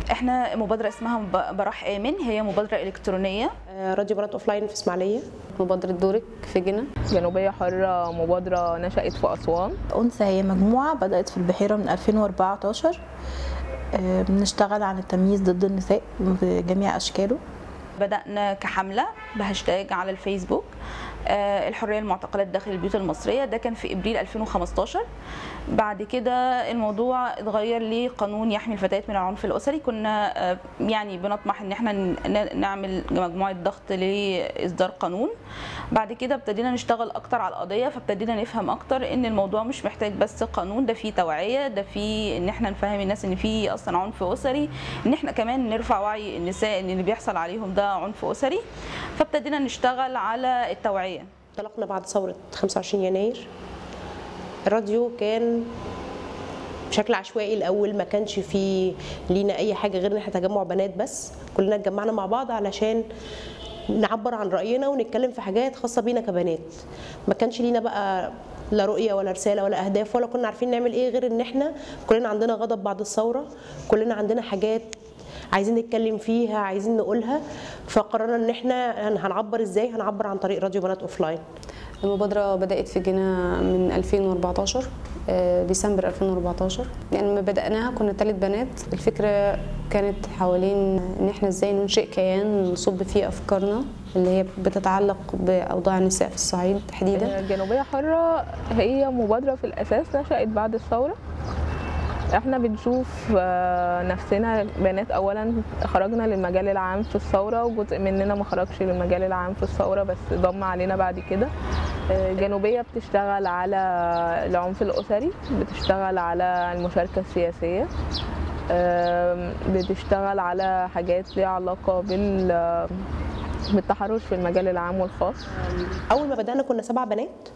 احنا مبادره اسمها مب- براح امن هي مبادره الكترونيه آه، راديو بنات اوف لاين في اسماعيليه مبادرة دورك في جنة جنوبية حرة مبادرة نشأت في أسوان أنثى هي مجموعة بدأت في البحيرة من 2014 آه، بنشتغل عن التمييز ضد النساء بجميع أشكاله بدانا كحمله بهاشتاج على الفيسبوك آه، الحريه المعتقلات داخل البيوت المصريه ده كان في ابريل 2015 بعد كده الموضوع اتغير لقانون يحمي الفتيات من العنف الاسري كنا آه، يعني بنطمح ان احنا ن- ن- نعمل مجموعه ضغط لاصدار قانون بعد كده ابتدينا نشتغل اكتر على القضيه فابتدينا نفهم اكتر ان الموضوع مش محتاج بس قانون ده فيه توعيه ده فيه ان احنا نفهم الناس ان في اصلا عنف اسري ان احنا كمان نرفع وعي النساء ان اللي بيحصل عليهم ده عنف اسري فابتدينا نشتغل على التوعيه انطلقنا بعد ثوره 25 يناير الراديو كان بشكل عشوائي الاول ما كانش فيه لينا اي حاجه غير ان احنا تجمع بنات بس كلنا اتجمعنا مع بعض علشان نعبر عن راينا ونتكلم في حاجات خاصه بينا كبنات ما كانش لينا بقى لا رؤيه ولا رساله ولا اهداف ولا كنا عارفين نعمل ايه غير ان احنا كلنا عندنا غضب بعد الثوره كلنا عندنا حاجات عايزين نتكلم فيها عايزين نقولها فقررنا ان احنا هنعبر ازاي هنعبر عن طريق راديو بنات اوف لاين المبادرة بدأت في جنة من 2014 آه، ديسمبر 2014 يعني لما بدأناها كنا ثلاث بنات الفكرة كانت حوالين ان احنا ازاي ننشئ كيان نصب فيه افكارنا اللي هي بتتعلق باوضاع النساء في الصعيد تحديدا جنوبية حرة هي مبادرة في الأساس نشأت بعد الثورة احنا بنشوف آه، نفسنا بنات اولا خرجنا للمجال العام في الثوره وجزء مننا ما خرجش للمجال العام في الثوره بس ضم علينا بعد كده آه، جنوبيه بتشتغل على العنف الاسري بتشتغل على المشاركه السياسيه آم، بتشتغل على حاجات ليها علاقه بال بالتحرش في المجال العام والخاص اول ما بدانا كنا سبع بنات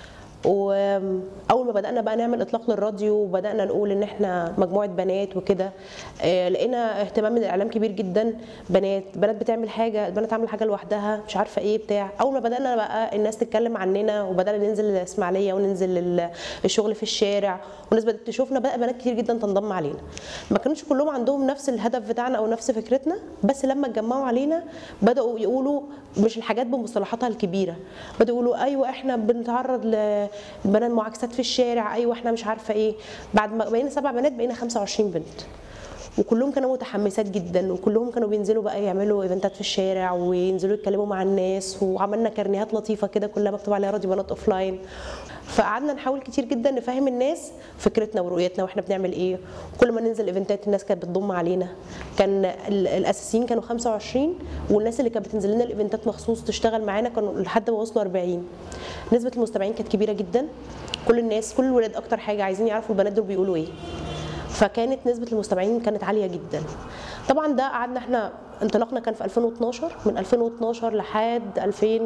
واول ما بدانا بقى نعمل اطلاق للراديو وبدانا نقول ان احنا مجموعه بنات وكده آه، لقينا اهتمام من الاعلام كبير جدا بنات بنات بتعمل حاجه البنات عامله حاجه لوحدها مش عارفه ايه بتاع اول ما بدانا بقى الناس تتكلم عننا وبدانا ننزل الاسماعيليه وننزل ال- الشغل في الشارع والناس بدات تشوفنا بقى بنات كتير جدا تنضم علينا ما كانوش كلهم عندهم نفس الهدف بتاعنا او نفس فكرتنا بس لما اتجمعوا علينا بداوا يقولوا مش الحاجات بمصطلحاتها الكبيره بداوا يقولوا ايوه احنا بنتعرض لبنات معاكسات في الشارع ايوه احنا مش عارفه ايه بعد ما بقينا سبع بنات بقينا 25 بنت وكلهم كانوا متحمسات جدا وكلهم كانوا بينزلوا بقى يعملوا ايفنتات في الشارع وينزلوا يتكلموا مع الناس وعملنا كارنيهات لطيفه كده كلها مكتوب عليها راديو بنات اوف لاين فقعدنا نحاول كتير جدا نفهم الناس فكرتنا ورؤيتنا واحنا بنعمل ايه كل ما ننزل ايفنتات الناس كانت بتضم علينا كان ال- الاساسيين كانوا 25 والناس اللي كانت بتنزل لنا الايفنتات مخصوص تشتغل معانا كانوا لحد ما وصلوا 40 نسبه المستمعين كانت كبيره جدا كل الناس كل الولاد اكتر حاجه عايزين يعرفوا البنات دول بيقولوا ايه فكانت نسبه المستمعين كانت عاليه جدا طبعا ده قعدنا احنا انطلاقنا كان في 2012 من 2012 لحد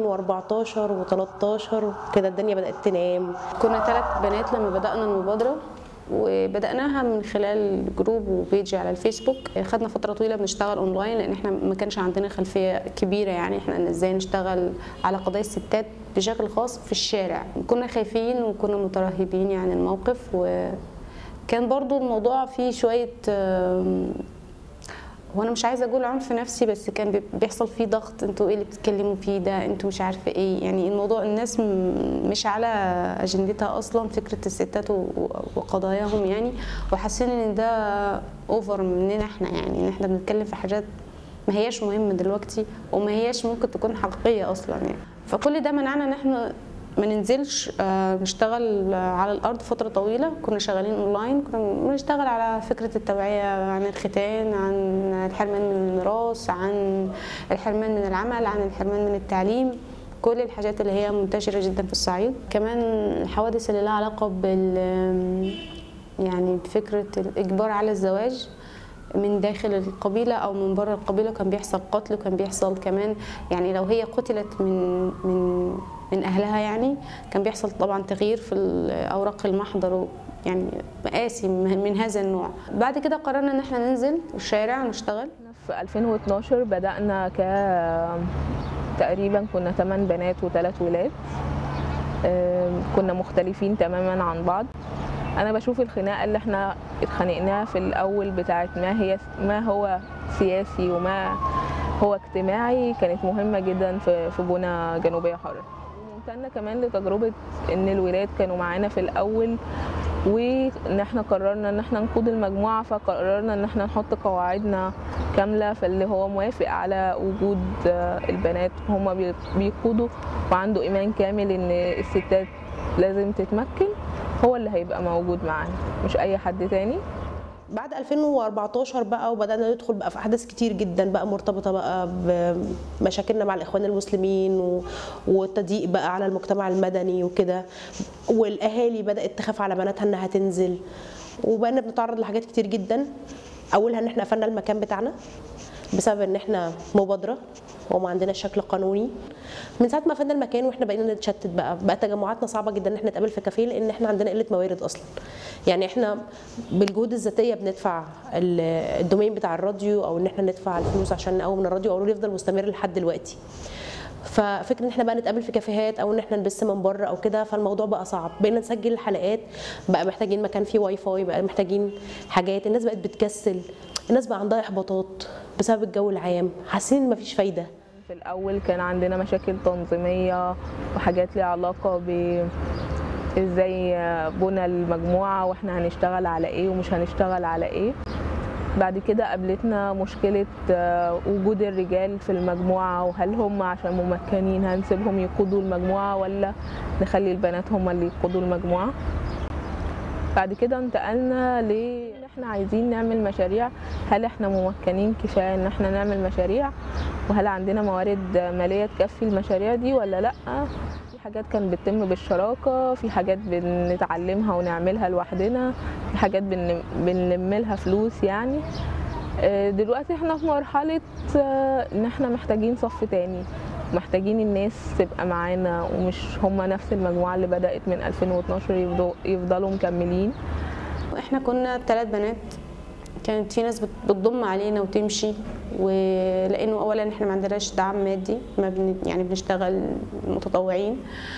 2014 و13 كده الدنيا بدات تنام كنا ثلاث بنات لما بدأنا المبادرة وبدأناها من خلال جروب وبيج على الفيسبوك خدنا فترة طويلة بنشتغل اونلاين لان احنا ما كانش عندنا خلفية كبيرة يعني احنا إن ازاي نشتغل على قضايا الستات بشكل خاص في الشارع كنا خايفين وكنا مترهبين يعني الموقف وكان برضو الموضوع فيه شوية آم، هو انا مش عايزه اقول عنف نفسي بس كان بي- بيحصل فيه ضغط انتوا ايه اللي بتتكلموا فيه ده انتوا مش عارفه ايه يعني الموضوع الناس م- مش على اجندتها اصلا فكره الستات و- و- وقضاياهم يعني وحاسين ان ده اوفر مننا احنا يعني ان احنا بنتكلم في حاجات ما هياش مهمه دلوقتي وما هياش ممكن تكون حقيقيه اصلا يعني فكل ده منعنا ان احنا ما ننزلش آه، نشتغل آه، على الارض فتره طويله كنا شغالين اونلاين كنا بنشتغل على فكره التوعيه عن الختان عن الحرمان من الميراث عن الحرمان من العمل عن الحرمان من التعليم كل الحاجات اللي هي منتشره جدا في الصعيد كمان الحوادث اللي لها علاقه بال يعني بفكره الاجبار على الزواج من داخل القبيلة أو من بره القبيلة كان بيحصل قتل وكان بيحصل كمان يعني لو هي قتلت من من من أهلها يعني كان بيحصل طبعا تغيير في أوراق المحضر و- يعني مقاسي من من هذا النوع بعد كده قررنا إن احنا ننزل الشارع ونشتغل في 2012 بدأنا ك تقريبا كنا 8 بنات وثلاث ولاد آم، كنا مختلفين تماما عن بعض انا بشوف الخناقه اللي احنا اتخانقناها في الاول بتاعت ما هي ما هو سياسي وما هو اجتماعي كانت مهمه جدا في في بنى جنوبيه حره وممتنه كمان لتجربه ان الولاد كانوا معانا في الاول وان احنا قررنا ان احنا نقود المجموعه فقررنا ان احنا نحط قواعدنا كامله فاللي هو موافق على وجود آه، البنات هم بي- بيقودوا وعنده ايمان كامل ان الستات لازم تتمكن هو اللي هيبقى موجود معانا مش اي حد تاني بعد 2014 بقى وبدانا ندخل بقى في احداث كتير جدا بقى مرتبطه بقى بمشاكلنا مع الاخوان المسلمين و- والتضييق بقى على المجتمع المدني وكده والاهالي بدات تخاف على بناتها انها تنزل وبقينا بنتعرض لحاجات كتير جدا اولها ان احنا قفلنا المكان بتاعنا بسبب ان احنا مبادره وما عندناش شكل قانوني من ساعه ما قفلنا المكان واحنا بقينا نتشتت بقى بقى تجمعاتنا صعبه جدا ان احنا نتقابل في كافيه لان احنا عندنا قله موارد اصلا يعني احنا بالجهود الذاتيه بندفع ال- الدومين بتاع الراديو او ان احنا ندفع الفلوس عشان نقوم من الراديو او يفضل مستمر لحد دلوقتي ففكره ان احنا بقى نتقابل في كافيهات او ان احنا نبث من بره او كده فالموضوع بقى صعب بقينا نسجل الحلقات بقى محتاجين مكان فيه واي فاي بقى محتاجين حاجات الناس بقت بتكسل الناس بقى عندها احباطات بسبب الجو العام حاسين ان مفيش فايده في الأول كان عندنا مشاكل تنظيمية وحاجات ليها علاقة ب ازاي بنى المجموعة واحنا هنشتغل على ايه ومش هنشتغل على ايه بعد كده قابلتنا مشكلة آه، وجود الرجال في المجموعة وهل هم عشان ممكنين هنسيبهم يقودوا المجموعة ولا نخلي البنات هم اللي يقودوا المجموعة بعد كده انتقلنا ل ان احنا عايزين نعمل مشاريع هل احنا ممكنين كفايه ان احنا نعمل مشاريع وهل عندنا موارد ماليه تكفي المشاريع دي ولا لا في حاجات كانت بتتم بالشراكه في حاجات بنتعلمها ونعملها لوحدنا في حاجات بن... بنلم لها فلوس يعني آه، دلوقتي احنا في مرحله آه، ان احنا محتاجين صف تاني محتاجين الناس تبقى معانا ومش هما نفس المجموعه اللي بدات من 2012 يفضلوا, يفضلوا مكملين احنا كنا ثلاث بنات كانت في ناس بت- بتضم علينا وتمشي ولانه اولا احنا ما عندناش دعم مادي ما بن يعني بنشتغل متطوعين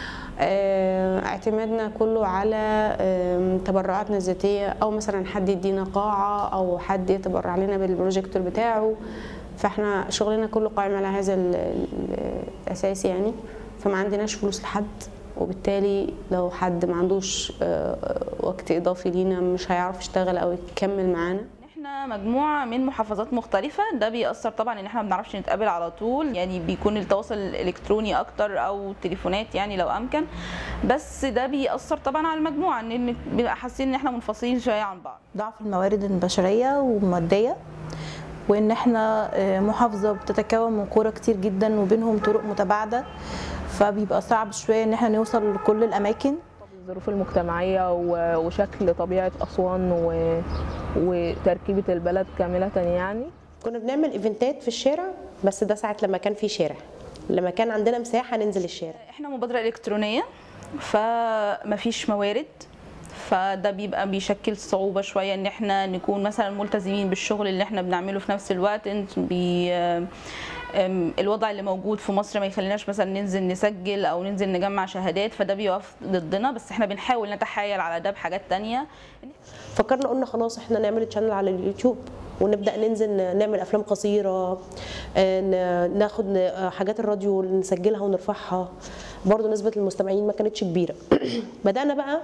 آه، اعتمادنا كله على آم، تبرعاتنا الذاتيه او مثلا حد يدينا قاعه او حد يتبرع لنا بالبروجيكتور بتاعه فاحنا شغلنا كله قائم على هذا ال- ال- الاساس يعني فما عندناش فلوس لحد وبالتالي لو حد ما عندوش آه، وقت اضافي لينا مش هيعرف يشتغل او يكمل معانا احنا مجموعه من محافظات مختلفه ده بيأثر طبعا ان احنا ما بنعرفش نتقابل على طول يعني بيكون التواصل الالكتروني اكتر او تليفونات يعني لو امكن بس ده بيأثر طبعا على المجموعه ان بنبقى حاسين ان احنا منفصلين شويه عن بعض ضعف الموارد البشريه والماديه وان احنا آه، محافظه بتتكون من قرى كتير جدا وبينهم طرق متباعده فبيبقى صعب شويه ان احنا نوصل لكل الاماكن الظروف المجتمعيه و- وشكل طبيعه اسوان و... وتركيبه البلد كامله يعني كنا بنعمل ايفنتات في الشارع بس ده ساعه لما كان في شارع لما كان عندنا مساحه ننزل الشارع احنا مبادره الكترونيه فمفيش موارد فده بيبقى بيشكل صعوبة شوية ان احنا نكون مثلا ملتزمين بالشغل اللي احنا بنعمله في نفس الوقت انت بي أم، الوضع اللي موجود في مصر ما يخليناش مثلا ننزل نسجل او ننزل نجمع شهادات فده بيقف ضدنا بس احنا بنحاول نتحايل على ده بحاجات تانية فكرنا قلنا خلاص احنا نعمل تشانل على اليوتيوب ونبدا ننزل ن- نعمل افلام قصيره آه، ن- ناخد ن- آه، حاجات الراديو نسجلها ونرفعها برضه نسبه المستمعين ما كانتش كبيره بدانا بقى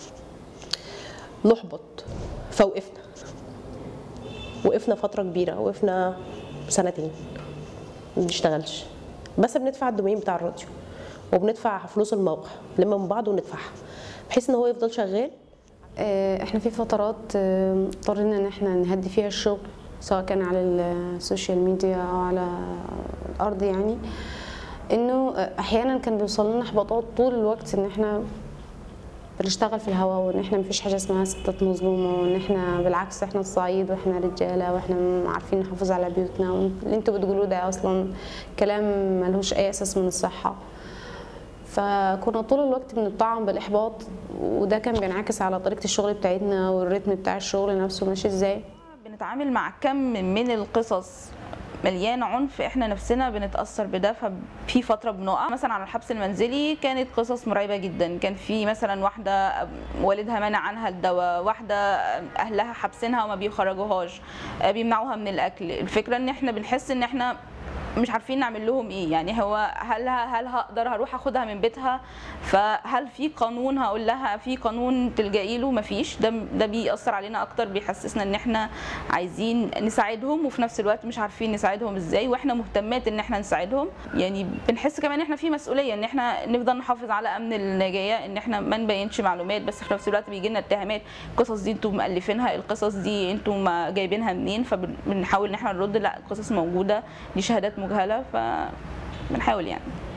نحبط فوقفنا وقفنا فتره كبيره وقفنا سنتين ما بنشتغلش بس بندفع الدومين بتاع الراديو وبندفع فلوس الموقع نلم من بعض وندفعها بحيث ان هو يفضل شغال آه، احنا في فترات آه، اضطرينا ان احنا نهدي فيها الشغل سواء كان على السوشيال ميديا او على الارض يعني انه آه، احيانا كان بيوصل لنا احباطات طول الوقت ان احنا بنشتغل في الهواء وان احنا مفيش حاجه اسمها ستات مظلومه وان احنا بالعكس احنا الصعيد واحنا رجاله واحنا عارفين نحافظ على بيوتنا واللي انتوا بتقولوه ده اصلا كلام ملهوش اي اساس من الصحه فكنا طول الوقت بنطعم بالاحباط وده كان بينعكس على طريقه الشغل بتاعتنا والريتم بتاع الشغل نفسه ماشي ازاي بنتعامل مع كم من القصص مليان عنف احنا نفسنا بنتاثر بده ففي فتره بنقع مثلا على الحبس المنزلي كانت قصص مرعبه جدا كان في مثلا واحده والدها منع عنها الدواء واحده اهلها حابسينها وما بيخرجوهاش آه، بيمنعوها من الاكل الفكره ان احنا بنحس ان احنا مش عارفين نعمل لهم ايه يعني هو هل هل هقدر هروح اخدها من بيتها فهل في قانون هقول لها في قانون تلجئي له مفيش ده ده بيأثر علينا اكتر بيحسسنا ان احنا عايزين نساعدهم وفي نفس الوقت مش عارفين نساعدهم ازاي واحنا مهتمات ان احنا نساعدهم يعني بنحس كمان ان احنا في مسؤوليه ان احنا نفضل نحافظ على امن النجاه ان احنا ما نبينش معلومات بس في نفس الوقت بيجي لنا اتهامات القصص دي انتوا مؤلفينها القصص دي انتوا ما جايبينها منين فبنحاول ان احنا نرد لا القصص موجوده دي شهادات مجهله فبنحاول يعني